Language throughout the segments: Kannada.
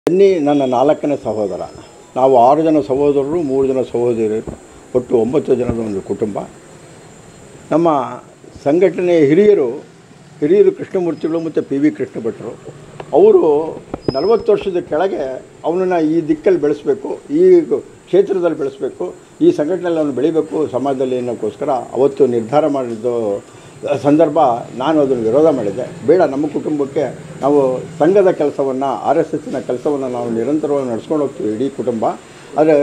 ಬನ್ನಿ ನನ್ನ ನಾಲ್ಕನೇ ಸಹೋದರ ನಾವು ಆರು ಜನ ಸಹೋದರರು ಮೂರು ಜನ ಸಹೋದರಿಯರು ಒಟ್ಟು ಒಂಬತ್ತು ಜನದ ಒಂದು ಕುಟುಂಬ ನಮ್ಮ ಸಂಘಟನೆಯ ಹಿರಿಯರು ಹಿರಿಯರು ಕೃಷ್ಣಮೂರ್ತಿಗಳು ಮತ್ತು ಪಿ ವಿ ಕೃಷ್ಣ ಭಟ್ರು ಅವರು ನಲವತ್ತು ವರ್ಷದ ಕೆಳಗೆ ಅವನನ್ನು ಈ ದಿಕ್ಕಲ್ಲಿ ಬೆಳೆಸಬೇಕು ಈ ಕ್ಷೇತ್ರದಲ್ಲಿ ಬೆಳೆಸಬೇಕು ಈ ಸಂಘಟನೆಯಲ್ಲಿ ಅವನು ಬೆಳಿಬೇಕು ಸಮಾಜದಲ್ಲಿ ಅನ್ನೋಕ್ಕೋಸ್ಕರ ಅವತ್ತು ನಿರ್ಧಾರ ಮಾಡಿದ್ದು ಸಂದರ್ಭ ನಾನು ಅದನ್ನು ವಿರೋಧ ಮಾಡಿದ್ದೆ ಬೇಡ ನಮ್ಮ ಕುಟುಂಬಕ್ಕೆ ನಾವು ಸಂಘದ ಕೆಲಸವನ್ನು ಆರ್ ಎಸ್ ಎಸ್ಸಿನ ಕೆಲಸವನ್ನು ನಾವು ನಿರಂತರವಾಗಿ ನಡ್ಸ್ಕೊಂಡು ಹೋಗ್ತೀವಿ ಇಡೀ ಕುಟುಂಬ ಆದರೆ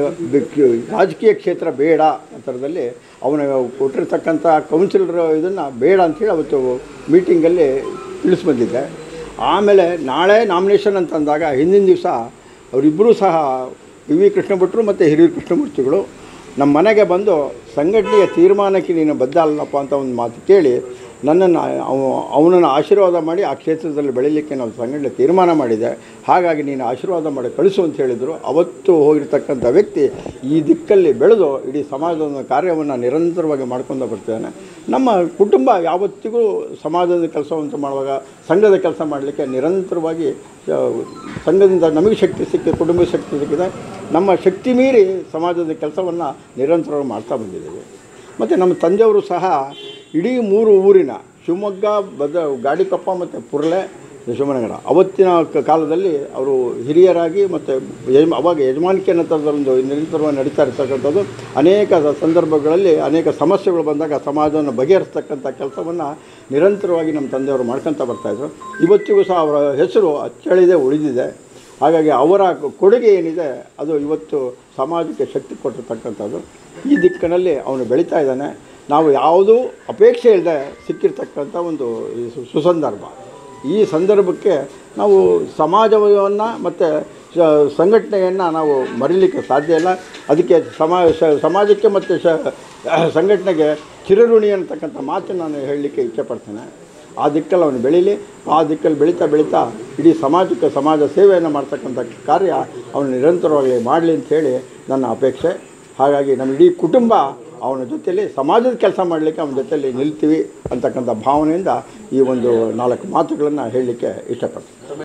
ರಾಜಕೀಯ ಕ್ಷೇತ್ರ ಬೇಡ ಥರದಲ್ಲಿ ಅವನ ಕೊಟ್ಟಿರ್ತಕ್ಕಂಥ ಕೌನ್ಸಿಲರ್ ಇದನ್ನು ಬೇಡ ಅಂಥೇಳಿ ಅವತ್ತು ಮೀಟಿಂಗಲ್ಲಿ ತಿಳಿಸ್ಬಂದಿದ್ದೆ ಆಮೇಲೆ ನಾಳೆ ನಾಮಿನೇಷನ್ ಅಂತಂದಾಗ ಹಿಂದಿನ ದಿವಸ ಅವರಿಬ್ಬರೂ ಸಹ ಪಿ ವಿ ಕೃಷ್ಣ ಭಟ್ರು ಮತ್ತು ಹಿರಿಯ ಕೃಷ್ಣಮೂರ್ತಿಗಳು ನಮ್ಮ ಮನೆಗೆ ಬಂದು ಸಂಘಟನೆಯ ತೀರ್ಮಾನಕ್ಕೆ ನೀನು ಬದ್ಧ ಅಲ್ಲಪ್ಪ ಅಂತ ಒಂದು ಮಾತು ಕೇಳಿ ನನ್ನನ್ನು ಅವ ಅವನನ್ನು ಆಶೀರ್ವಾದ ಮಾಡಿ ಆ ಕ್ಷೇತ್ರದಲ್ಲಿ ಬೆಳೀಲಿಕ್ಕೆ ನಾವು ಸಂಘಟನೆ ತೀರ್ಮಾನ ಮಾಡಿದೆ ಹಾಗಾಗಿ ನೀನು ಆಶೀರ್ವಾದ ಮಾಡಿ ಕಳಿಸು ಅಂತ ಹೇಳಿದರು ಅವತ್ತು ಹೋಗಿರ್ತಕ್ಕಂಥ ವ್ಯಕ್ತಿ ಈ ದಿಕ್ಕಲ್ಲಿ ಬೆಳೆದು ಇಡೀ ಸಮಾಜದ ಒಂದು ಕಾರ್ಯವನ್ನು ನಿರಂತರವಾಗಿ ಮಾಡ್ಕೊಂಡು ಬರ್ತಿದ್ದಾನೆ ನಮ್ಮ ಕುಟುಂಬ ಯಾವತ್ತಿಗೂ ಸಮಾಜದ ಕೆಲಸವಂತ ಮಾಡುವಾಗ ಸಂಘದ ಕೆಲಸ ಮಾಡಲಿಕ್ಕೆ ನಿರಂತರವಾಗಿ ಆ, ಸಂಘದಿಂದ ನಮಗೆ ಶಕ್ತಿ ಸಿಕ್ಕಿದೆ ಕುಟುಂಬ ಶಕ್ತಿ ಸಿಕ್ಕಿದೆ ನಮ್ಮ ಶಕ್ತಿ ಮೀರಿ ಸಮಾಜದ ಕೆಲಸವನ್ನು ನಿರಂತರವಾಗಿ ಮಾಡ್ತಾ ಬಂದಿದ್ದೀವಿ ಮತ್ತು ನಮ್ಮ ತಂದೆಯವರು ಸಹ ಇಡೀ ಮೂರು ಊರಿನ ಶಿವಮೊಗ್ಗ ಬದ ಗಾಡಿಕೊಪ್ಪ ಮತ್ತು ಪುರ್ಲೆ ಶಿವಮೊಗ್ಗನಗರ ಅವತ್ತಿನ ಕ- ಕಾಲದಲ್ಲಿ ಅವರು ಹಿರಿಯರಾಗಿ ಮತ್ತು ಯಜಮ ಅವಾಗ ಯಜಮಾನಿಕೆ ಅನ್ನೋಂಥದ್ದೊಂದು ನಿರಂತರವಾಗಿ ನಡೀತಾ ಇರ್ತಕ್ಕಂಥದ್ದು ಅನೇಕ ಸಂದರ್ಭಗಳಲ್ಲಿ ಅನೇಕ ಸಮಸ್ಯೆಗಳು ಬಂದಾಗ ಸಮಾಜವನ್ನು ಬಗೆಹರಿಸ್ತಕ್ಕಂಥ ಕೆಲಸವನ್ನು ನಿರಂತರವಾಗಿ ನಮ್ಮ ತಂದೆಯವರು ಮಾಡ್ಕೊತ ಬರ್ತಾಯಿದ್ರು ಇವತ್ತಿಗೂ ಸಹ ಅವರ ಹೆಸರು ಅಚ್ಚಳಿದೆ ಉಳಿದಿದೆ ಹಾಗಾಗಿ ಅವರ ಕೊಡುಗೆ ಏನಿದೆ ಅದು ಇವತ್ತು ಸಮಾಜಕ್ಕೆ ಶಕ್ತಿ ಕೊಟ್ಟಿರ್ತಕ್ಕಂಥದ್ದು ಈ ದಿಕ್ಕಿನಲ್ಲಿ ಅವನು ಬೆಳೀತಾ ಇದ್ದಾನೆ ನಾವು ಯಾವುದೂ ಅಪೇಕ್ಷೆ ಇಲ್ಲದೆ ಸಿಕ್ಕಿರ್ತಕ್ಕಂಥ ಒಂದು ಈ ಸು- ಸುಸಂದರ್ಭ ಈ ಸಂದರ್ಭಕ್ಕೆ ನಾವು ಸಮಾಜವನ್ನು ಮತ್ತು ಸಂಘಟನೆಯನ್ನು ನಾವು ಮರೀಲಿಕ್ಕೆ ಸಾಧ್ಯ ಇಲ್ಲ ಅದಕ್ಕೆ ಸಮಾ ಶ- ಸಮಾಜಕ್ಕೆ ಮತ್ತು ಶ ಸಂಘಟನೆಗೆ ಚಿರಋಣಿ ಅಂತಕ್ಕಂಥ ಮಾತನ್ನು ನಾನು ಹೇಳಲಿಕ್ಕೆ ಇಚ್ಛೆಪಡ್ತೇನೆ ಆ ದಿಕ್ಕಲ್ಲಿ ಅವನು ಬೆಳೀಲಿ ಆ ದಿಕ್ಕಲ್ಲಿ ಬೆಳೀತಾ ಬೆಳೀತಾ ಇಡೀ ಸಮಾಜಕ್ಕೆ ಸಮಾಜ ಸೇವೆಯನ್ನು ಮಾಡ್ತಕ್ಕಂಥ ಕಾರ್ಯ ಅವನು ನಿರಂತರವಾಗಿ ಮಾಡಲಿ ಅಂಥೇಳಿ ನನ್ನ ಅಪೇಕ್ಷೆ ಹಾಗಾಗಿ ನಮ್ಮ ಇಡೀ ಕುಟುಂಬ ಅವನ ಜೊತೆಯಲ್ಲಿ ಸಮಾಜದ ಕೆಲಸ ಮಾಡಲಿಕ್ಕೆ ಅವನ ಜೊತೆಯಲ್ಲಿ ನಿಲ್ತೀವಿ ಅಂತಕ್ಕಂಥ ಭಾವನೆಯಿಂದ ಈ ಒಂದು ನಾಲ್ಕು ಮಾತುಗಳನ್ನು ಹೇಳಲಿಕ್ಕೆ ಇಷ್ಟಪಡ್ತೀನಿ